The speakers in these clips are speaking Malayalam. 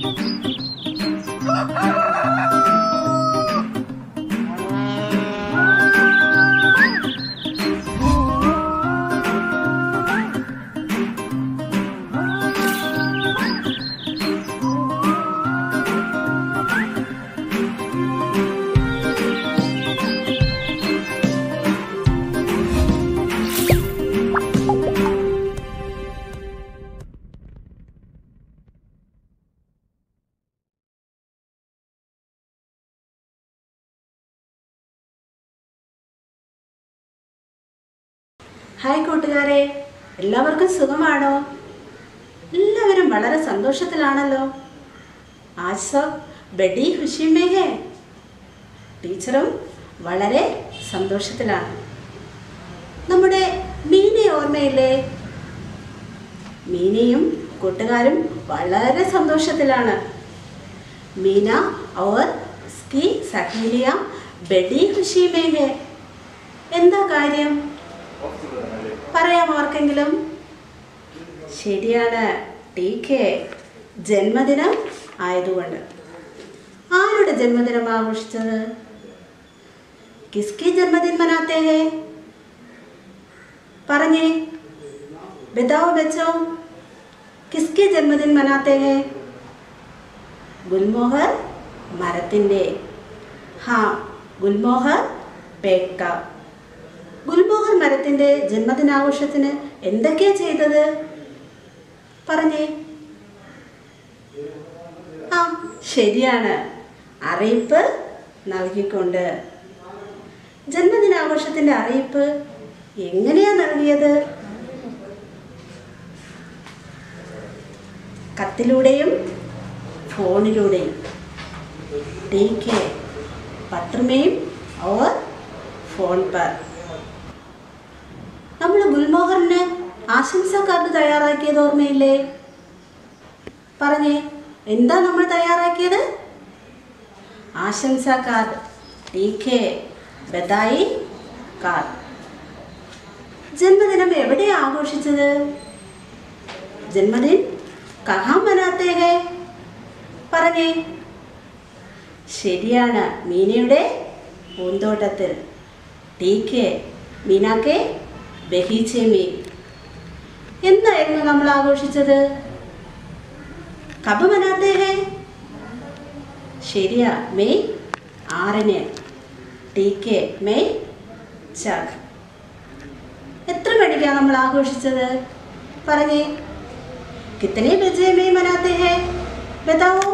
ഹായ് കൂട്ടുകാരെ എല്ലാവർക്കും സുഖമാണോ എല്ലാവരും വളരെ സന്തോഷത്തിലാണല്ലോ ആജ് സബ് ബഡി ഖുഷി മേ ഹേ ടീച്ചറും വളരെ സന്തോഷത്തിലാണ് നമ്മുടെ മീനെ ഓർമ്മയില്ലേ മീനയും കൂട്ടുകാരും വളരെ സന്തോഷത്തിലാണ് മീന और उसकी സഹേലിയ ബഡി ഖുഷി മേ ഹേ എന്താ കാര്യം പറയാം ആർക്കെങ്കിലും ശരിയാണ് ടി കെ ജന്മദിനം ആയതുകൊണ്ട് ആരുടെ ജന്മദിനം ആഘോഷിച്ചത് കിസ്കി ജന്മദിൻ മനാത്തെ ഹേ പറഞ്ഞേ ബതാओ ബച്ചോ കിസ്കി ജന്മദിൻ മനാത്തെ ഹേ ഗുൽമോഹർ മരത്തിൻ്റെ ഹാ ഗുൽമോഹർ പേക്ക ഗുൽമോഹർ മരത്തിൻ്റെ ജന്മദിനാഘോഷത്തിന് എന്തൊക്കെയാ ചെയ്തത് പറഞ്ഞേ ആ ശരിയാണ് അറിയിപ്പ് നൽകിക്കൊണ്ട് ജന്മദിനാഘോഷത്തിൻ്റെ അറിയിപ്പ് എങ്ങനെയാ നൽകിയത് കത്തിലൂടെയും ഫോണിലൂടെയും ठीक है पत्र में और ഫോൺ पर നമ്മൾ ഗുൽമോഹറിന് ആശംസാ കാർഡ് തയ്യാറാക്കിയത് ഓർമ്മയില്ലേ പറഞ്ഞേ എന്താ നമ്മൾ തയ്യാറാക്കിയത് ആശംസാ കാർഡ് ടീക്കേ ബദായി കാർഡ് ജന്മദിനം എവിടെയാ ആഘോഷിച്ചത് ജന്മദിൻ കഹാം മനാത്തേ ഹേ പറഞ്ഞേ ശരിയാണ് മീനയുടെ പൂന്തോട്ടത്തിൽ ടി കെ മീനാക്കെ ബഹീച്ചെ മീൻ എന്തായിരുന്നു നമ്മൾ ആഘോഷിച്ചത് കബ് മനാത്തേ ഹേ ശരിയാ മെയ് ആറിന് ടി കെ മെയ് ചാർ എത്ര മണിക്കാണ് നമ്മൾ ആഘോഷിച്ചത് പറഞ്ഞേ കിത്തനെ ബജെ മെയ് മനാത്തേ ഹേ ബതാവോ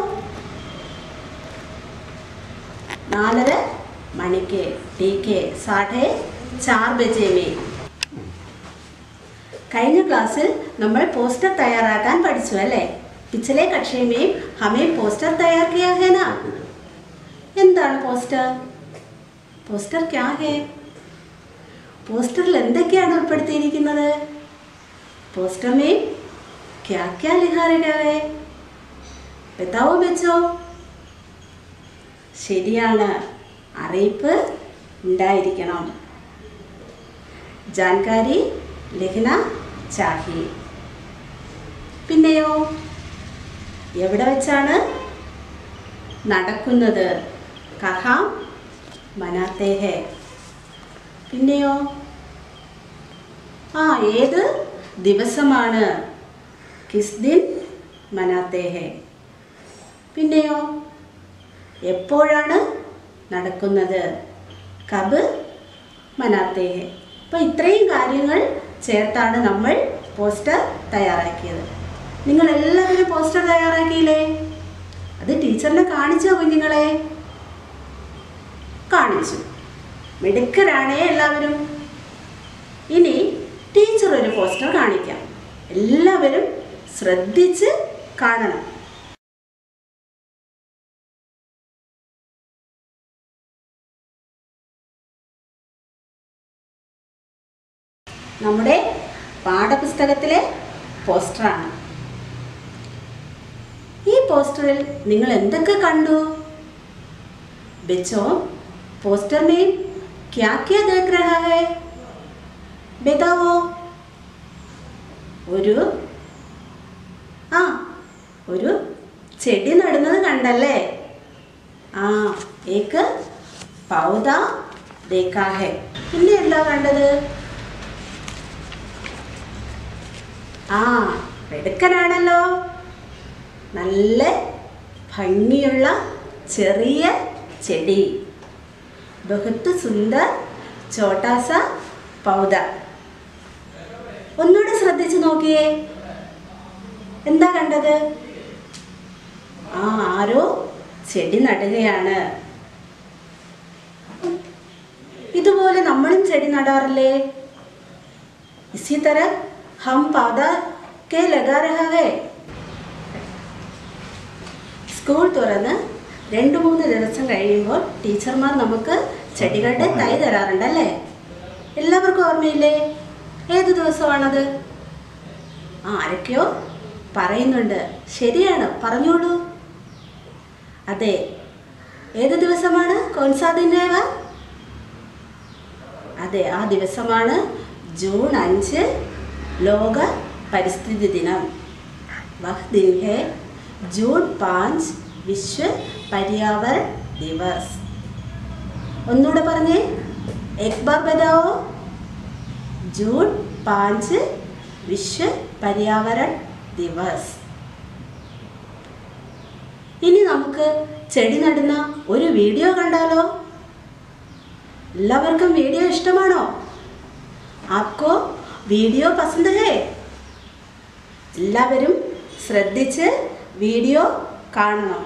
നാലര മണിക്ക് ടി കെ സാഠെ ചാർ ബജെ മേ കഴിഞ്ഞ ക്ലാസ്സിൽ നമ്മൾ പോസ്റ്റർ തയ്യാറാക്കാൻ പഠിച്ചു അല്ലേ പിछले कक्षा में हमें പോസ്റ്റർ തയ്യാർ किया है ना എന്താണ് പോസ്റ്റർ പോസ്റ്റർ ക്യാ ഹേ പോസ്റ്ററിൽ എന്തൊക്കെയാണ് ഉൾപ്പെടുത്തിയിരിക്കുന്നത് പോസ്റ്റർ में क्या क्या लिखा गया है बताओ बच्चों ശരിയാണ് അറിയിപ്പ് ഉണ്ടായിരിക്കണം ജാൻകാരി ലിഖന ചാഹി പിന്നെയോ എവിടെ വെച്ചാണ് നടക്കുന്നത് കഹാം മനാത്തേ ഹേ പിന്നെയോ ആ ഏത് ദിവസമാണ് കിസ് ദിൻ മനാത്തേ ഹേ പിന്നെയോ എപ്പോഴാണ് നടക്കുന്നത് കബ് മനാത്തേ ഹെ അപ്പോൾ ഇത്രയും കാര്യങ്ങൾ ചേർത്താണ് നമ്മൾ പോസ്റ്റർ തയ്യാറാക്കിയത് നിങ്ങൾ എല്ലാവരും പോസ്റ്റർ തയ്യാറാക്കിയില്ലേ അത് ടീച്ചറിനെ കാണിച്ചോ കുഞ്ഞുങ്ങളെ കാണിച്ചു മിടുക്കരാണേ എല്ലാവരും ഇനി ടീച്ചർ ഒരു പോസ്റ്റർ കാണിക്കാം എല്ലാവരും ശ്രദ്ധിച്ച് കാണണം നമ്മുടെ പാഠപുസ്തകത്തിലെ പോസ്റ്ററാണ് ഈ പോസ്റ്ററിൽ നിങ്ങൾ എന്തൊക്കെ കണ്ടു ബെച്ചോ പോസ്റ്റർ में क्या क्या देख रहा है बताओ ഒരു ആ ഒരു ചെടി നടുന്നത് കണ്ടല്ലേ ആ ഏക്ക് പൗത ദേക്കാ ഹെ പിന്നെ എന്താ കണ്ടത് ആ വെടുക്കനാണല്ലോ നല്ല ഭംഗിയുള്ള ചെറിയ ചെടി ബഹുത്ത് സുന്ദർ ചോട്ടാസ പൗത ഒന്നുകൂടെ ശ്രദ്ധിച്ചു നോക്കിയേ എന്താ കണ്ടത് ആ ആരോ ചെടി നടുകയാണ് ഇതുപോലെ നമ്മളും ചെടി നടാറില്ലേ ഇസി തര ഹം പൗധ കെ ലഗാ രഹാ ഹൈ സ്കൂൾ തുറന്ന് രണ്ട് മൂന്ന് ദിവസം കഴിയുമ്പോൾ ടീച്ചർമാർ നമുക്ക് ചെടികളുടെ തൈ തരാറുണ്ടല്ലേ എല്ലാവർക്കും ഓർമ്മയില്ലേ ഏത് ദിവസമാണത് ആ ആരൊക്കെയോ പറയുന്നുണ്ട് ശരിയാണ് പറഞ്ഞോളൂ അതെ ഏത് ദിവസമാണ് കോൻസാദിനേവ അതെ ആ ദിവസമാണ് ജൂൺ അഞ്ച് ലോക പരിസ്ഥിതി ദിനം വഹ് ദിൻ ഹെ ജൂൺ പാഞ്ച് വിശ്വ പര്യാവരൺ ദിവസ് ഒന്നുകൂടെ പറഞ്ഞേ എക് ബാർ ബതാവോ ജൂൺ പാഞ്ച് വിശ്വ പര്യാവരൺ ദിവസ് ഇനി നമുക്ക് ചെടി നടുന്ന ഒരു വീഡിയോ കണ്ടാലോ എല്ലാവർക്കും വീഡിയോ ഇഷ്ടമാണോ ആപ്കോ വീഡിയോ പസന്ത് ഹേ എല്ലാവരും ശ്രദ്ധിച്ച് വീഡിയോ കാണണം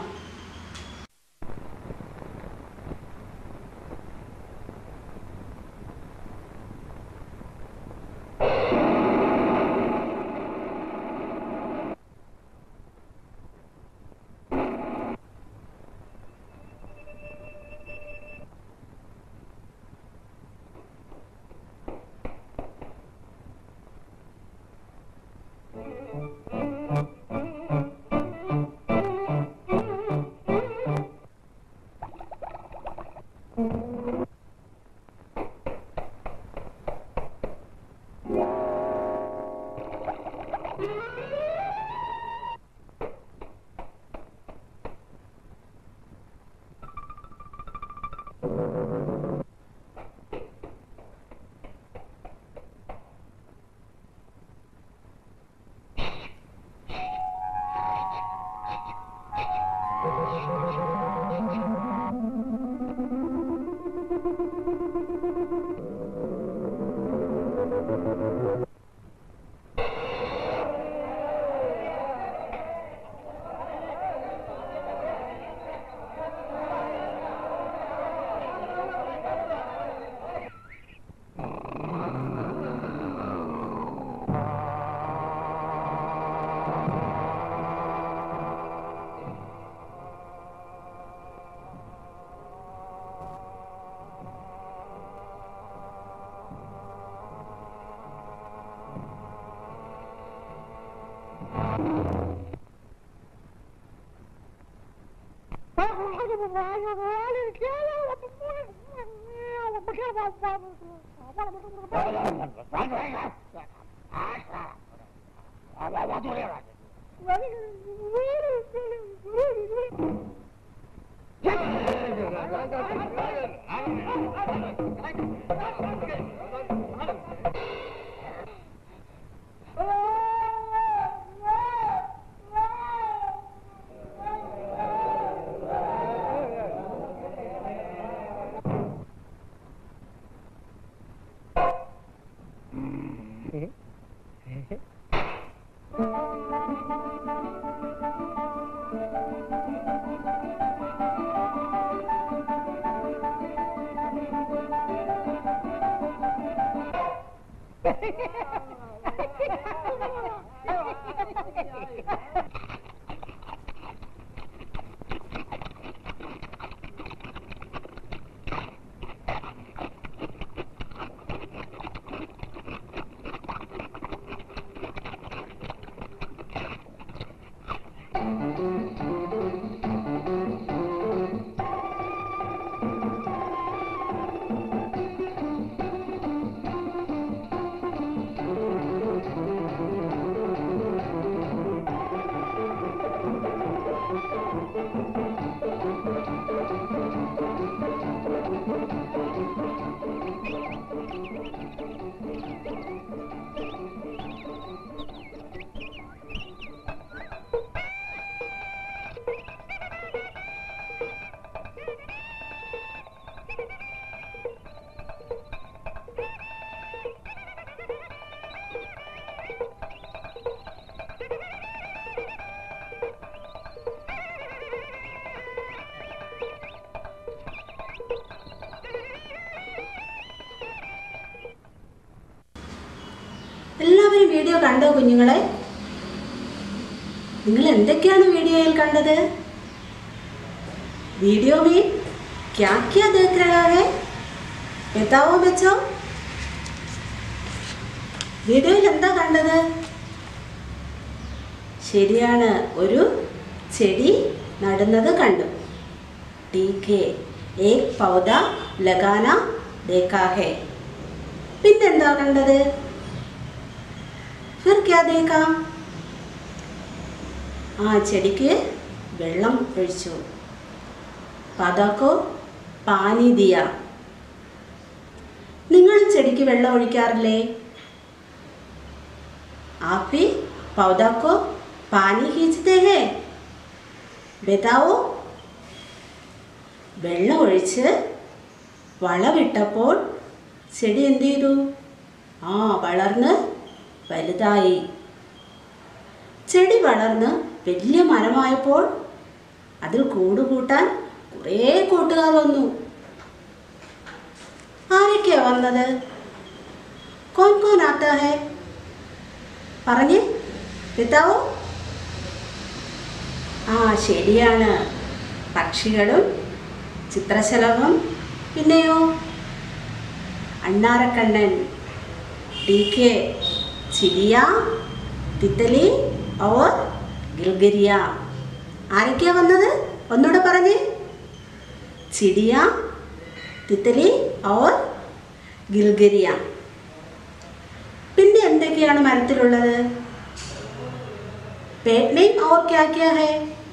എല്ലാവരും വീഡിയോ കണ്ടോ കുഞ്ഞുങ്ങളെ നിങ്ങൾ എന്തൊക്കെയാണ് വീഡിയോയിൽ കണ്ടത് വീഡിയോ में क्या क्या देख रहा है बताओ बच्चों വീഡിയോയിൽ എന്താ കണ്ടത് ശരിയാണ് ഒരു ചെടി നടുന്നത് കണ്ടു ടീക്കെ ഏക് പൗധ ലഗാന ദേക്കാ ഹെ പിന്നെന്താ കണ്ടത് ഫിർ ക്യാ ദേക്കാം ആ ചെടിക്ക് വെള്ളം ഒഴിച്ചു പതക്കോ പാനി ദിയ നിങ്ങൾ ചെടിക്ക് വെള്ളം ഒഴിക്കാറില്ലേ आप भी पौधा को पानी खींचते हैं ബതാവോ വെള്ളം ഒഴിച്ച് വളമിട്ടപ്പോൾ ചെടി എന്ത് ചെയ്തു ആ വളർന്ന് വലുതായി ചെടി വളർന്ന് വലിയ മരമായപ്പോൾ അതിൽ കൂട് കൂട്ടാൻ കുറേ കൂട്ടുകാർ വന്നു ആരൊക്കെയാ വന്നത് കോൻ കോൻ ആത്താ ഹേ പറഞ്ഞേ പിതാവോ ആ ശരിയാണ് പക്ഷികളും ചിത്രശലഭം പിന്നെയോ അണ്ണാരക്കണ്ണൻ ടി കെ ചിരിയ തിത്തലി ഓർ ഗിൽഗിരിയ ആരൊക്കെയാ വന്നത് ഒന്നുകൂടെ പറഞ്ഞേ ചിടിയ തിത്തലി ഓർ ഗിൽഗിരിയ പിന്നെ എന്തൊക്കെയാണ് മരത്തിലുള്ളത് പേട്നയും ഓർ ക്യാ ക്യാ ഹേ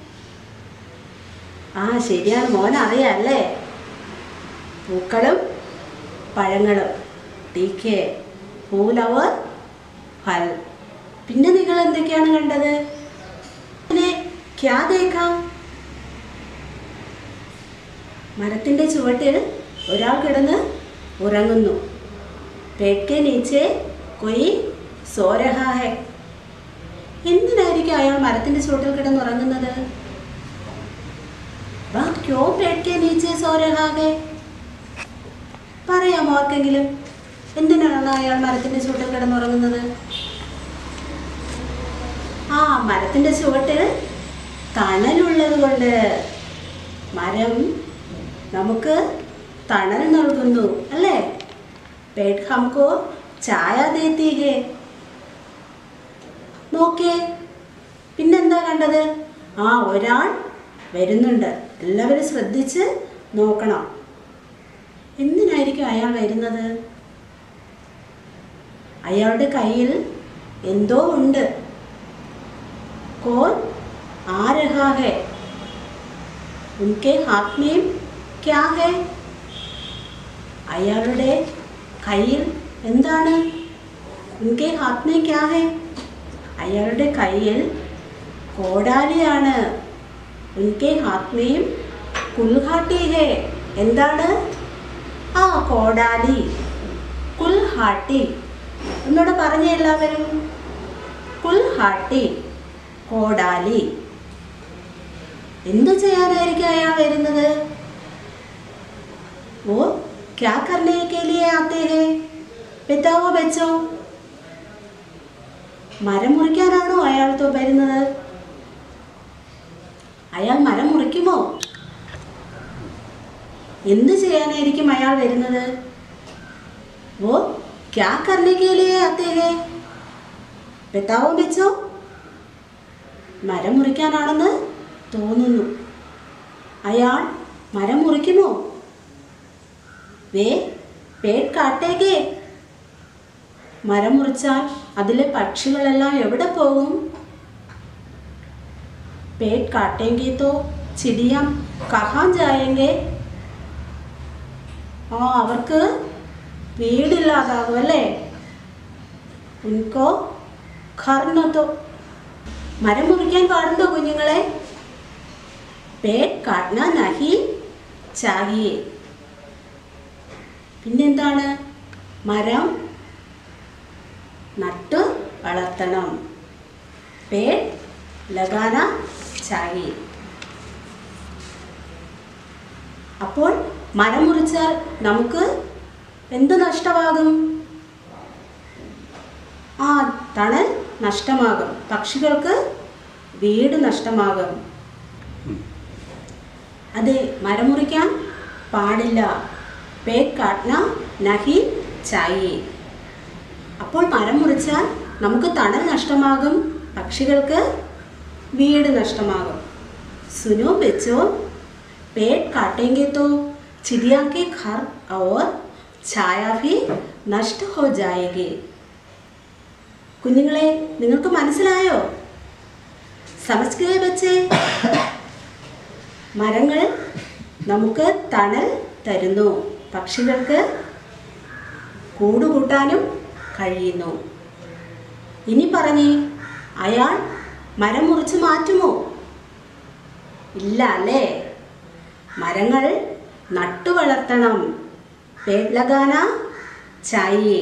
ആ ശരിയാണ് മോൻ അറിയാല്ലേ പൂക്കളും പഴങ്ങളും ടീക്കെ പൂലവർ ഫൽ പിന്നെ നിങ്ങൾ എന്തൊക്കെയാണ് കണ്ടത് പിന്നെ ക്യാ ദേക്കാം മരത്തിൻ്റെ ചുവട്ടിൽ ഒരാൾ കിടന്ന് ഉറങ്ങുന്നു പേട്ടെ നീച്ചെ കൊയ് സോരഹാ ഹെ എന്തിനായിരിക്കും അയാൾ മരത്തിന്റെ ചുവട്ടിൽ കിടന്നുറങ്ങുന്നത് വാ ക്യോ പേട്ടെ നീച്ചെ സോരഹാ ഹെ പറയാമോ ആർക്കെങ്കിലും എന്തിനാണ് അയാൾ മരത്തിന്റെ ചുവട്ടിൽ കിടന്നുറങ്ങുന്നത് ആ മരത്തിന്റെ ചുവട്ടിൽ തണലുള്ളത് കൊണ്ട് മരം നമുക്ക് തണൽ നൽകുന്നു അല്ലേ പേട് ഹംകോ ചായ ദേത്തി ഹേ നോക്കേ പിന്നെന്താ കണ്ടത് ആ ഒരാൾ വരുന്നുണ്ട് എല്ലാവരും ശ്രദ്ധിച്ച് നോക്കണം എന്തിനായിരിക്കും അയാൾ വരുന്നത് അയാളുടെ കയ്യിൽ എന്തോ ഉണ്ട് കോൻ ആ രഹാ ഹെ ഉൻകെ ഹാത്ത് മേം ക്യാ ഹെ അയാളുടെ കയ്യിൽ എന്താണ് ഉൻകെ ഹാത്ത് മേ ക്യാ ഹെ അയാളുടെ കയ്യിൽ കോടാലിയാണ് ഉൻകെ ഹാത്ത് മേം കുൽഹാട്ടി ഹെ എന്താണ് ആ കോടാലി കുൽഹാട്ടി ഒന്നുകൂടെ പറഞ്ഞ എല്ലാവരും കുൽഹാട്ടി കോടാലി എന്തു ചെയ്യാനായിരിക്കും അയാൾ വരുന്നത് वो क्या करने के लिए आते हैं बताओ बच्चों മരം മുറിക്കാനാണോ അയാൾ തോ വരുന്നത് അയാൾ മരം മുറിക്കുമോ എന്ത് ചെയ്യാനായിരിക്കും അയാൾ വരുന്നത് वो क्या करने के लिए आते हैं बताओ ബച്ചോ മരം മുറിക്കാനാണെന്ന് തോന്നുന്നു അയാൾ മരം മുറിക്കുമോ വേ പേട് കാട്ടേകേ മരം മുറിച്ചാൽ അതിലെ പക്ഷികളെല്ലാം എവിടെ പോകും पेट काटेंगे तो चिड़िया कहाँ जाएंगे ആ അവർക്ക് വീടില്ലാതാകും അല്ലേ ഉൻകോ ഖർണത്തോ മരം മുറിക്കാൻ പാടുണ്ടോ കുഞ്ഞുങ്ങളെ പേട് കാട്ടണ നഹി ചാഹിയേ പിന്നെന്താണ് മരം നട്ടു വളർത്തണം പേട് ലഗാന ചാഹിയേ അപ്പോൾ മരം മുറിച്ചാൽ നമുക്ക് എന്ത് നഷ്ടമാകും ആ തണൽ നഷ്ടമാകും പക്ഷികൾക്ക് വീട് നഷ്ടമാകും അതെ മരം മുറിക്കാൻ പാടില്ല പേട് കാട്ടന നഹി ചായേ അപ്പോൾ മരം മുറിച്ചാൽ നമുക്ക് തണൽ നഷ്ടമാകും പക്ഷികൾക്ക് വീട് നഷ്ടമാകും സുനോ ബെച്ചോ पेड़ काटेंगे तो चिड़िया के घर और ഛായ भी നഷ്ട ഹോ ജായേഗി കുഞ്ഞുങ്ങളെ നിങ്ങൾക്ക് മനസ്സിലായോ സമസ്കൃത വെച്ച് മരങ്ങൾ നമുക്ക് തണൽ തരുന്നു പക്ഷികൾക്ക് കൂടുകൂട്ടാനും കഴിയുന്നു ഇനി പറഞ്ഞേ അയാൾ മരം മുറിച്ച് മാറ്റുമോ ഇല്ല അല്ലേ മരങ്ങൾ നട്ടു വളർത്തണം പേട് ലഗാന ചായേ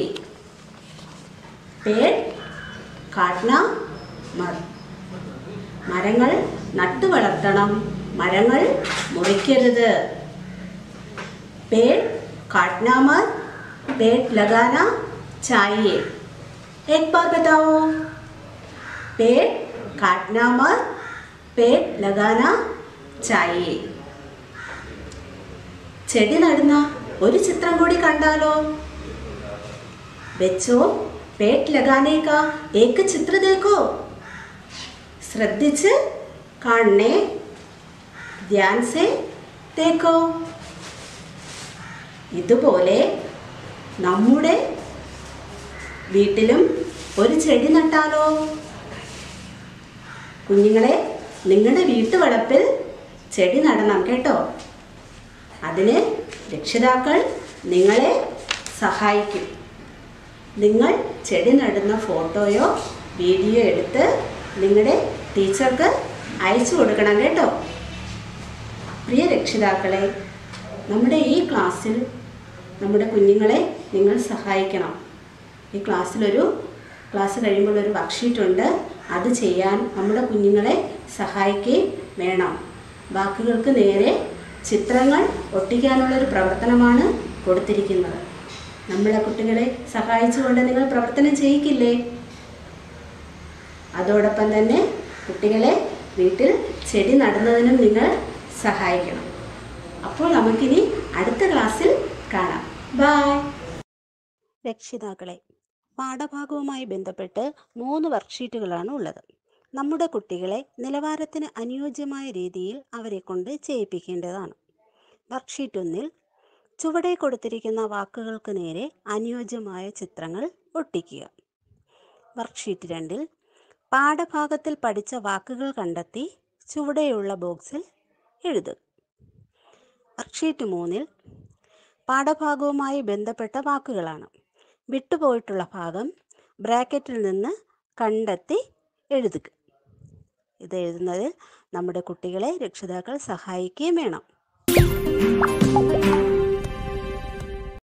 പേട് കാട്ടണ മർ മരങ്ങൾ നട്ടു വളർത്തണം മരങ്ങൾ മുറിക്കരുത് പേട് കാട്ടണ മർ പേട് ലഗാന ചായേ एक बार बताओ पेड़ काटना मत पेड़ लगाना चाहिए ചെടി നടുന്ന ഒരു ചിത്രം കൂടി കണ്ടാലോ ബെച്ചോ പേട്ട് ലഗാനേക്ക ഏക്ക് ചിത്ര ദേക്കോ ശ്രദ്ധിച്ച് കാണണേ ധ്യാൻ സെ തേക്കോ ഇതുപോലെ നമ്മുടെ വീട്ടിലും ഒരു ചെടി നട്ടാലോ കുഞ്ഞുങ്ങളെ നിങ്ങളുടെ വീട്ടുവളപ്പിൽ ചെടി നടണം കേട്ടോ അതിന് രക്ഷിതാക്കൾ നിങ്ങളെ സഹായിക്കും നിങ്ങൾ ചെടി നടുന്ന ഫോട്ടോയോ വീഡിയോ എടുത്ത് നിങ്ങളുടെ ടീച്ചർക്ക് അയച്ചു കൊടുക്കണം കേട്ടോ പ്രിയ രക്ഷിതാക്കളെ നമ്മുടെ ഈ ക്ലാസ്സിൽ നമ്മുടെ കുഞ്ഞുങ്ങളെ നിങ്ങൾ സഹായിക്കണം ഈ ക്ലാസ്സിലൊരു ക്ലാസ് കഴിയുമ്പോൾ ഒരു വർക്ക്ഷീറ്റ് ഉണ്ട് അത് ചെയ്യാൻ നമ്മുടെ കുഞ്ഞുങ്ങളെ സഹായിക്കുകയും വേണം വാക്കുകൾക്ക് നേരെ ചിത്രങ്ങൾ ഒട്ടിക്കാനുള്ളൊരു പ്രവർത്തനമാണ് കൊടുത്തിരിക്കുന്നത് നമ്മളെ കുട്ടികളെ സഹായിച്ചുകൊണ്ട് നിങ്ങൾ പ്രവർത്തനം ചെയ്യിക്കില്ലേ അതോടൊപ്പം തന്നെ കുട്ടികളെ വീട്ടിൽ ചെടി നടുന്നതിനും നിങ്ങൾ സഹായിക്കണം അപ്പോൾ നമുക്കിനി അടുത്ത ക്ലാസ്സിൽ കാണാം ബായ് രക്ഷിതാക്കളെ പാഠഭാഗവുമായി ബന്ധപ്പെട്ട് മൂന്ന് വർക്ക്ഷീറ്റുകളാണ് ഉള്ളത് നമ്മുടെ കുട്ടികളെ നിലവാരത്തിന് അനുയോജ്യമായ രീതിയിൽ അവരെ കൊണ്ട് ചെയ്യിപ്പിക്കേണ്ടതാണ് വർക്ക്ഷീറ്റ് ഒന്നിൽ ചുവടെ കൊടുത്തിരിക്കുന്ന വാക്കുകൾക്ക് നേരെ അനുയോജ്യമായ ചിത്രങ്ങൾ ഒട്ടിക്കുക വർക്ക്ഷീറ്റ് രണ്ടിൽ പാഠഭാഗത്തിൽ പഠിച്ച വാക്കുകൾ കണ്ടെത്തി ചുവടെയുള്ള ബോക്സിൽ എഴുതുക വർക്ക്ഷീറ്റ് മൂന്നിൽ പാഠഭാഗവുമായി ബന്ധപ്പെട്ട വാക്കുകളാണ് വിട്ടുപോയിട്ടുള്ള ഭാഗം ബ്രാക്കറ്റിൽ നിന്ന് കണ്ടെത്തി എഴുതുക ഇത് എഴുതുന്നതിൽ നമ്മുടെ കുട്ടികളെ രക്ഷിതാക്കൾ സഹായിക്കുകയും വേണം